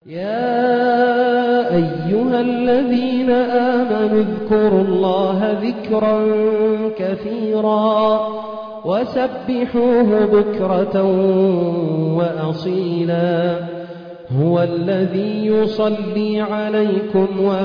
يا أيها الذين آمنوا اذكروا الله ذكرا كثيرا وسبحوه بكرة وأصيلا هو الذي يصلي عليكم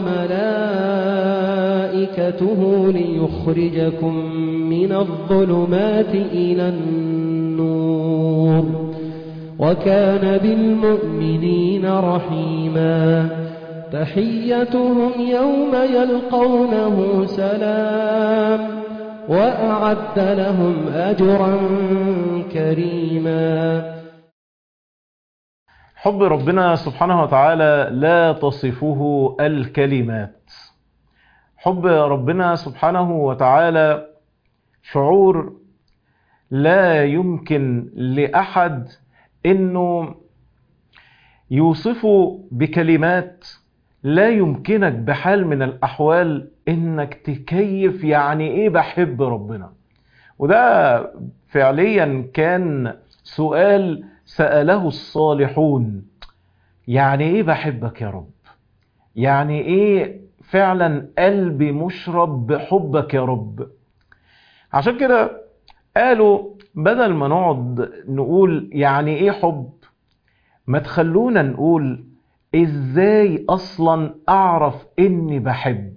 وملائكته ليخرجكم من الظلمات إلى النور وكان بالمؤمنين رحيما تحيتهم يوم يلقونه سلام وأعد لهم أجرا كريما حب ربنا سبحانه وتعالى لا تصفه الكلمات حب ربنا سبحانه وتعالى شعور لا يمكن لأحد انه يوصفه بكلمات لا يمكنك بحال من الاحوال انك تكيف يعني ايه بحب ربنا وده فعليا كان سؤال سأله الصالحون يعني ايه بحبك يا رب يعني ايه فعلا قلبي مشرب بحبك يا رب عشان كده قالوا بدل ما نقعد نقول يعني ايه حب ما تخلونا نقول ازاي اصلا اعرف اني بحب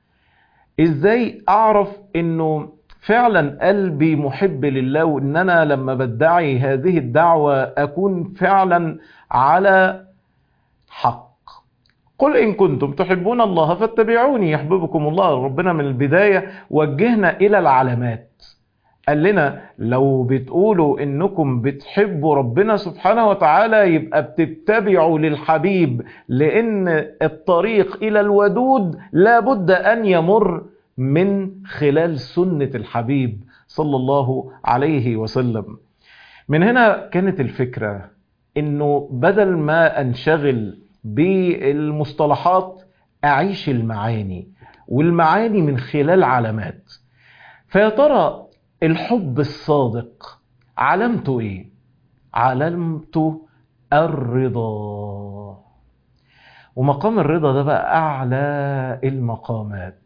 ازاي اعرف انه فعلا قلبي محب لله وان انا لما بدعي هذه الدعوة اكون فعلا على حق قل إن كنتم تحبون الله فاتبعوني يحببكم الله ربنا من البداية وجهنا إلى العلامات قال لنا لو بتقولوا انكم بتحبوا ربنا سبحانه وتعالى يبقى بتتبعوا للحبيب لان الطريق الى الودود لابد ان يمر من خلال سنة الحبيب صلى الله عليه وسلم من هنا كانت الفكرة انه بدل ما انشغل بالمصطلحات اعيش المعاني والمعاني من خلال علامات فيا ترى الحب الصادق علامته ايه علامته الرضا ومقام الرضا ده بقى اعلى المقامات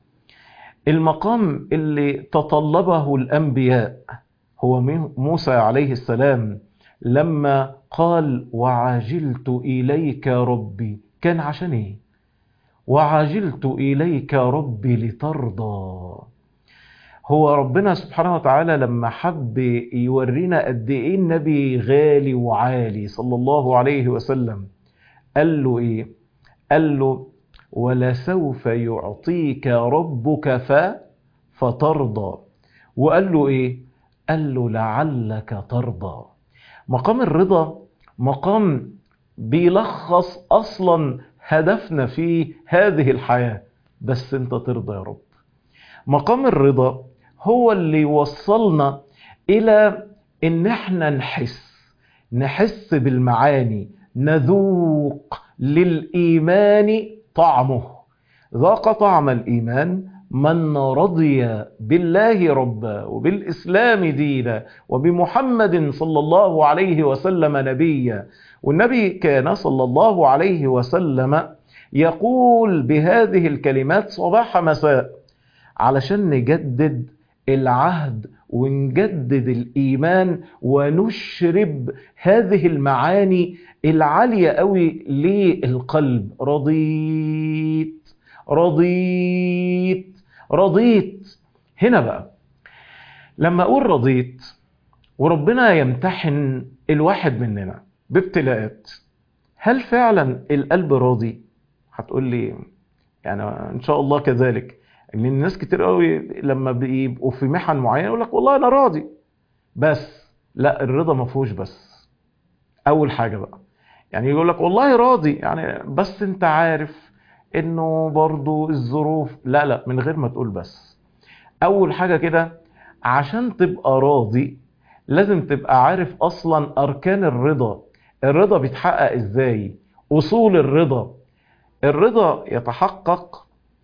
المقام اللي تطلبه الانبياء هو موسى عليه السلام لما قال وعجلت اليك ربي كان عشان ايه وعجلت اليك ربي لترضى هو ربنا سبحانه وتعالى لما حب يورينا قد ايه النبي غالي وعالي صلى الله عليه وسلم قال له ايه قال له ولسوف يعطيك ربك ف فترضى وقال له ايه قال له لعلك ترضى مقام الرضا مقام بيلخص اصلا هدفنا في هذه الحياة بس انت ترضى يا رب مقام الرضا هو اللي يوصلنا الى ان احنا نحس نحس بالمعاني نذوق للايمان طعمه ذاق طعم الايمان من رضي بالله ربا وبالاسلام دينا وبمحمد صلى الله عليه وسلم نبيا والنبي كان صلى الله عليه وسلم يقول بهذه الكلمات صباح مساء علشان نجدد العهد ونجدد الإيمان ونشرب هذه المعاني العالية قوي للقلب رضيت رضيت رضيت هنا بقى لما أقول رضيت وربنا يمتحن الواحد مننا بابتلاءات هل فعلا القلب راضي هتقول لي يعني ان شاء الله كذلك ان الناس كتير قوي لما بيبقوا في محن معينه يقول لك والله انا راضي بس لا الرضا ما فيهوش بس اول حاجه بقى يعني يقول لك والله راضي يعني بس انت عارف انه برضو الظروف لا لا من غير ما تقول بس اول حاجه كده عشان تبقى راضي لازم تبقى عارف اصلا اركان الرضا الرضا بيتحقق ازاي اصول الرضا الرضا يتحقق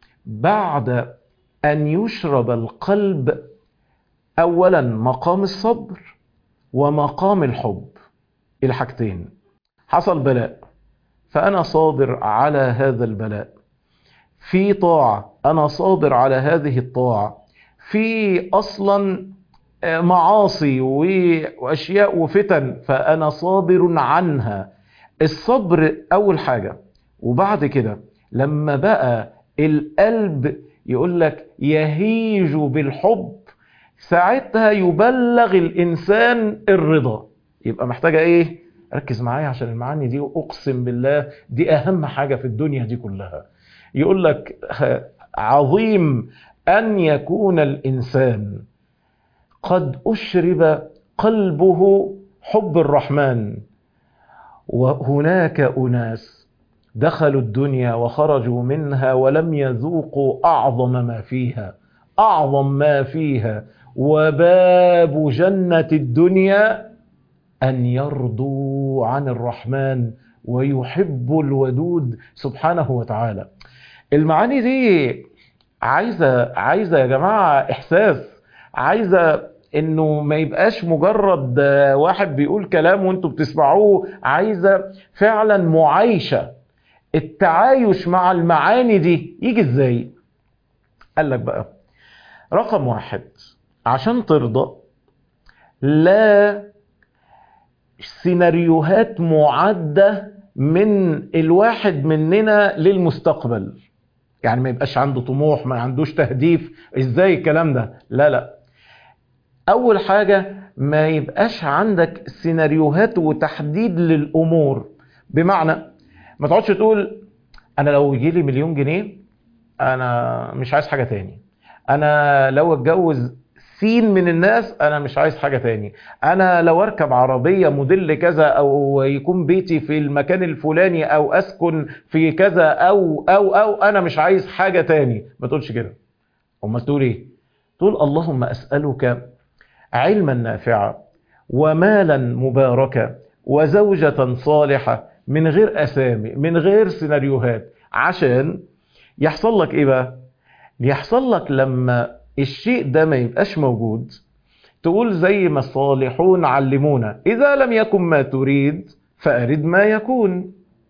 بعد أن يشرب القلب أولا مقام الصبر ومقام الحب الحاجتين حصل بلاء فأنا صابر على هذا البلاء في طاعة أنا صابر على هذه الطاعة في أصلا معاصي وأشياء وفتن فأنا صابر عنها الصبر أول حاجة وبعد كده لما بقى القلب يقول لك يهيج بالحب ساعتها يبلغ الإنسان الرضا يبقى محتاجة إيه؟ ركز معايا عشان المعاني دي أقسم بالله دي أهم حاجة في الدنيا دي كلها يقول لك عظيم أن يكون الإنسان قد أشرب قلبه حب الرحمن وهناك أناس دخلوا الدنيا وخرجوا منها ولم يذوقوا أعظم ما فيها أعظم ما فيها وباب جنة الدنيا أن يرضوا عن الرحمن ويحب الودود سبحانه وتعالى المعاني دي عايزة عايزة يا جماعة إحساس عايزة انه ما يبقاش مجرد واحد بيقول كلام وانتوا بتسمعوه عايزة فعلا معايشة التعايش مع المعاني دي يجي ازاي قال لك بقى رقم واحد عشان ترضى لا سيناريوهات معدة من الواحد مننا للمستقبل يعني ما يبقاش عنده طموح ما عندوش تهديف ازاي الكلام ده لا لا اول حاجة ما يبقاش عندك سيناريوهات وتحديد للامور بمعنى ما تقعدش تقول انا لو يجي لي مليون جنيه انا مش عايز حاجة تاني انا لو اتجوز سين من الناس انا مش عايز حاجة تاني انا لو اركب عربية موديل كذا او يكون بيتي في المكان الفلاني او اسكن في كذا او او او انا مش عايز حاجة تاني ما تقولش كده امال تقول ايه تقول اللهم اسألك علما نافعا ومالا مباركا وزوجة صالحة من غير اسامي من غير سيناريوهات عشان يحصل لك ايه بقى يحصل لك لما الشيء ده ما يبقاش موجود تقول زي ما الصالحون علمونا إذا لم يكن ما تريد فأرد ما يكون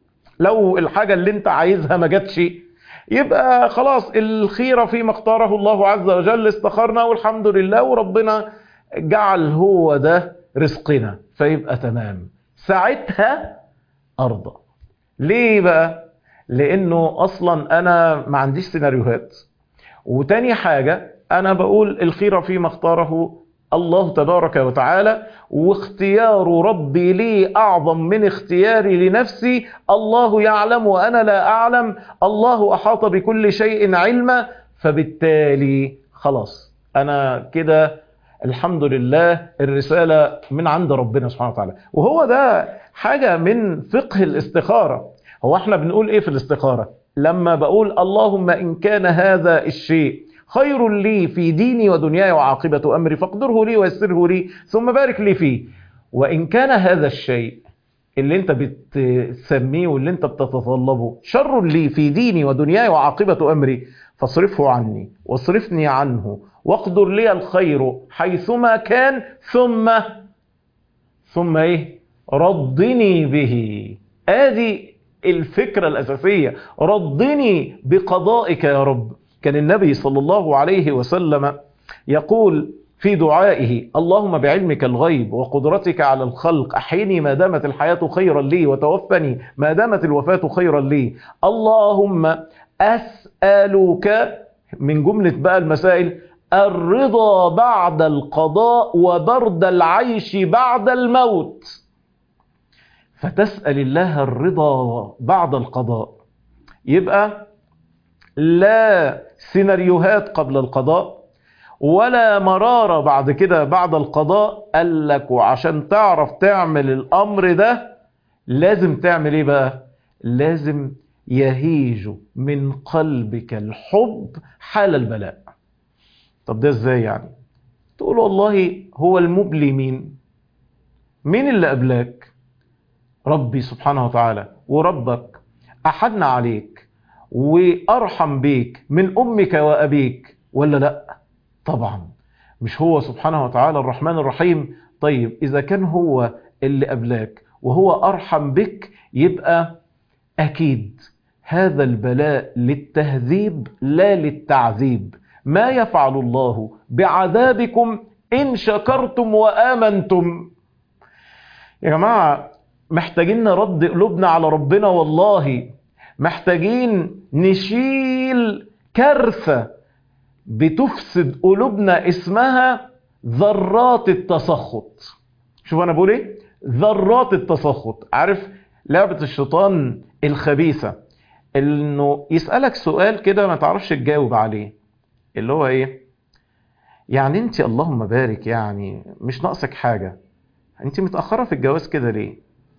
لو الحاجة اللي انت عايزها ما جاتش يبقى خلاص الخيرة فيما اختاره الله عز وجل استخرنا والحمد لله وربنا جعل هو ده رزقنا فيبقى تمام ساعتها أرضى ليه بقى لأنه أصلا أنا ما عنديش سيناريوهات وتاني حاجة أنا بقول الخير فيما اختاره الله تبارك وتعالى واختيار ربي لي أعظم من اختياري لنفسي الله يعلم وأنا لا أعلم الله أحاط بكل شيء علما فبالتالي خلاص أنا كده الحمد لله الرسالة من عند ربنا سبحانه وتعالى وهو ده حاجة من فقه الاستخارة هو احنا بنقول ايه في الاستخارة لما بقول اللهم إن كان هذا الشيء خير لي في ديني ودنياي وعاقبة أمري فاقدره لي ويسره لي ثم بارك لي فيه وإن كان هذا الشيء اللي انت بتسميه واللي انت بتتطلبه شر لي في ديني ودنياي وعاقبة أمري فاصرفه عني واصرفني عنه واقدر لي الخير حيثما كان ثم ثم ايه رضني به ادي الفكرة الأساسية رضني بقضائك يا رب كان النبي صلى الله عليه وسلم يقول في دعائه اللهم بعلمك الغيب وقدرتك على الخلق أحيني ما دامت الحياة خيرا لي وتوفني ما دامت الوفاة خيرا لي اللهم أسألك من جملة بقى المسائل الرضا بعد القضاء وبرد العيش بعد الموت فتسأل الله الرضا بعد القضاء يبقى لا سيناريوهات قبل القضاء ولا مرارة بعد كده بعد القضاء قال لك وعشان تعرف تعمل الأمر ده لازم تعمل ايه بقى لازم يهيج من قلبك الحب حال البلاء طب ده ازاي يعني تقول والله هو المبلي مين مين اللي قبلك ربي سبحانه وتعالى وربك أحدنا عليك وأرحم بيك من أمك وأبيك ولا لا طبعا مش هو سبحانه وتعالى الرحمن الرحيم طيب إذا كان هو اللي قبلك وهو أرحم بك يبقى أكيد هذا البلاء للتهذيب لا للتعذيب ما يفعل الله بعذابكم إن شكرتم وآمنتم يا جماعة محتاجين نرد قلوبنا على ربنا والله محتاجين نشيل كارثة بتفسد قلوبنا اسمها ذرات التسخط شوف انا بقول ايه ذرات التسخط عارف لعبة الشيطان الخبيثة انه يسألك سؤال كده ما تعرفش تجاوب عليه اللي هو ايه يعني انت اللهم بارك يعني مش ناقصك حاجة انت متأخرة في الجواز كده ليه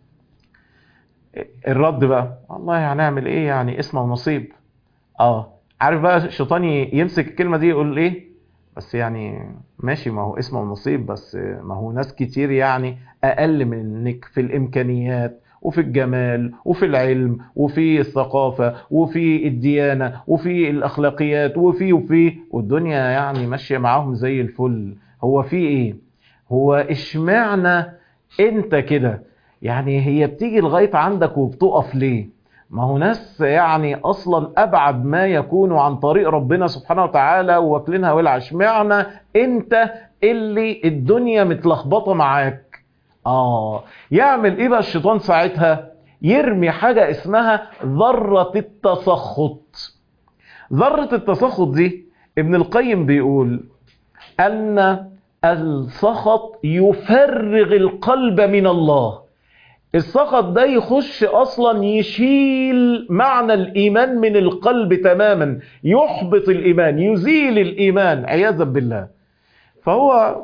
الرد بقى والله هنعمل ايه يعني اسمه ونصيب اه عارف بقى الشيطان يمسك الكلمة دي يقول ايه بس يعني ماشي ما هو اسمه ونصيب بس ما هو ناس كتير يعني اقل منك في الامكانيات وفي الجمال وفي العلم وفي الثقافة وفي الديانة وفي الاخلاقيات وفي وفي والدنيا يعني ماشية معاهم زي الفل هو في ايه هو اشمعنى انت كده يعني هي بتيجي لغاية عندك وبتقف ليه ما هو ناس يعني اصلا ابعد ما يكونوا عن طريق ربنا سبحانه وتعالى واكلينها ولع اشمعنى انت اللي الدنيا متلخبطه معاك اه يعمل ايه بقى الشيطان ساعتها يرمي حاجه اسمها ذره التسخط ذره التسخط دي ابن القيم بيقول ان السخط يفرغ القلب من الله السخط ده يخش اصلا يشيل معنى الايمان من القلب تماما يحبط الايمان يزيل الايمان عياذا بالله فهو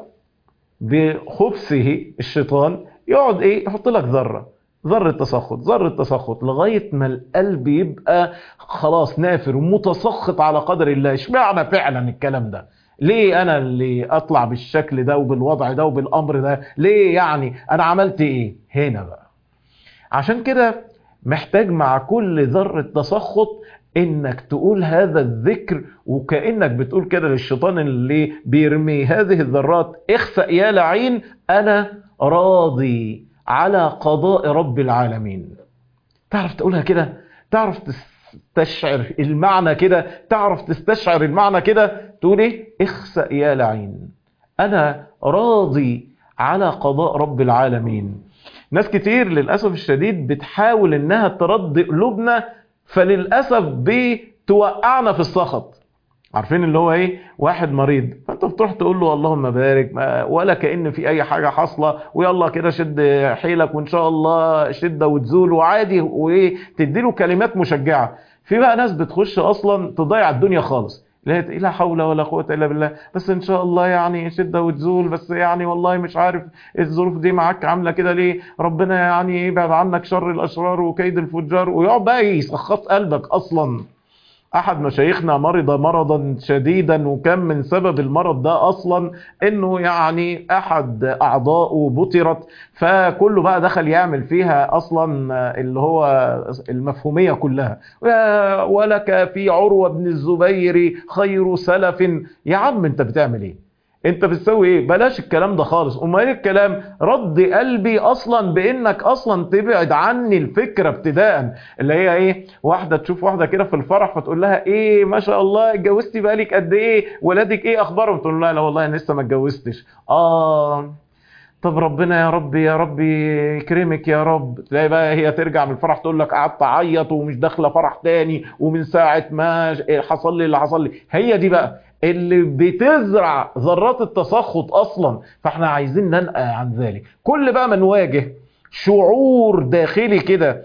بخبثه الشيطان يقعد ايه يحط لك ذره ذرة تسخط ذرة تسخط لغاية ما القلب يبقى خلاص نافر ومتسخط على قدر الله اشمعنى فعلا الكلام ده ليه انا اللي اطلع بالشكل ده وبالوضع ده وبالامر ده ليه يعني انا عملت ايه هنا بقى عشان كده محتاج مع كل ذرة تسخط انك تقول هذا الذكر وكأنك بتقول كده للشيطان اللي بيرمي هذه الذرات اخسأ يا لعين انا راضي على قضاء رب العالمين تعرف تقولها كده تعرف تستشعر المعنى كده تعرف تستشعر المعنى كده تقول ايه اخسأ يا لعين انا راضي على قضاء رب العالمين ناس كتير للأسف الشديد بتحاول انها ترد قلوبنا فللأسف بتوقعنا في السخط عارفين اللي هو ايه واحد مريض فانت بتروح تقول له اللهم بارك ولا كأن في اي حاجة حاصلة ويلا كده شد حيلك وان شاء الله شدة وتزول وعادي وايه تديله كلمات مشجعة في بقى ناس بتخش اصلا تضيع الدنيا خالص لا لا حول ولا قوة إلا بالله بس إن شاء الله يعني شدة وتزول بس يعني والله مش عارف الظروف دي معاك عاملة كده ليه ربنا يعني يبعد عنك شر الأشرار وكيد الفجار ويقعد بقى يسخط قلبك أصلا احد مشايخنا مرض مرضا شديدا وكان من سبب المرض ده اصلا انه يعني احد اعضائه بطرت فكله بقى دخل يعمل فيها اصلا اللي هو المفهومية كلها ولك في عروة بن الزبير خير سلف يا عم انت بتعمل ايه انت بتسوي ايه بلاش الكلام ده خالص امال ايه الكلام رد قلبي اصلا بانك اصلا تبعد عني الفكره ابتداء اللي هي ايه واحده تشوف واحده كده في الفرح فتقول لها ايه ما شاء الله اتجوزتي بقالك قد ايه ولادك ايه اخبارهم تقول لها لا والله انا لسه ما اتجوزتش اه طب ربنا يا رب يا رب يكرمك يا رب تلاقي بقى هي ترجع من الفرح تقول لك قعدت اعيط ومش داخله فرح تاني ومن ساعه ما حصل لي اللي حصل لي هي دي بقى اللي بتزرع ذرات التسخط اصلا فاحنا عايزين ننقى عن ذلك كل بقى ما نواجه شعور داخلي كده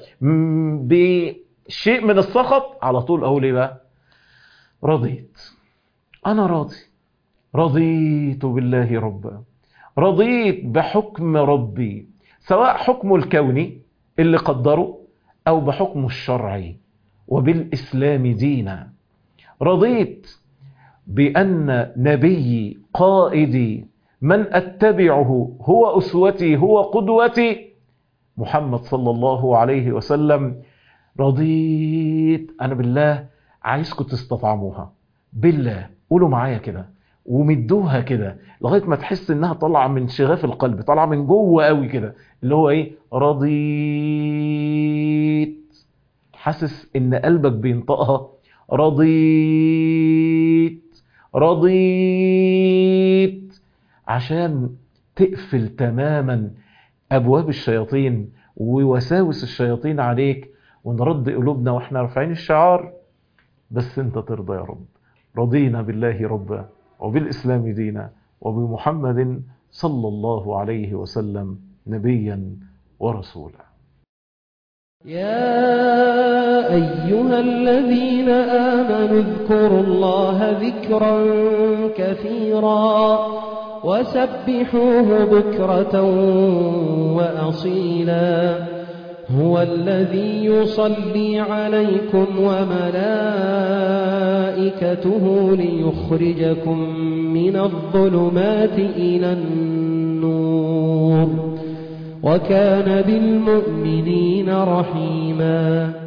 بشيء من السخط على طول اقول ايه بقى رضيت انا راضي رضيت بالله ربا رضيت بحكم ربي سواء حكمه الكوني اللي قدره او بحكمه الشرعي وبالاسلام دينا رضيت بأن نبيي قائدي من أتبعه هو أسوتي هو قدوتي محمد صلى الله عليه وسلم رضيت أنا بالله عايزكم تستطعموها بالله قولوا معايا كده ومدوها كده لغاية ما تحس انها طالعة من شغاف القلب طالعة من جوه قوي كده اللي هو ايه رضيت حاسس ان قلبك بينطقها رضيت رضيت عشان تقفل تماما ابواب الشياطين ووساوس الشياطين عليك ونرد قلوبنا واحنا رافعين الشعار بس انت ترضى يا رب رضينا بالله ربا وبالاسلام دينا وبمحمد صلى الله عليه وسلم نبيا ورسولا يا أيها الذين آمنوا اذكروا الله ذكرا كثيرا وسبحوه بكرة وأصيلا هو الذي يصلي عليكم وملائكته ليخرجكم من الظلمات إلى النور وكان بالمؤمنين رحيما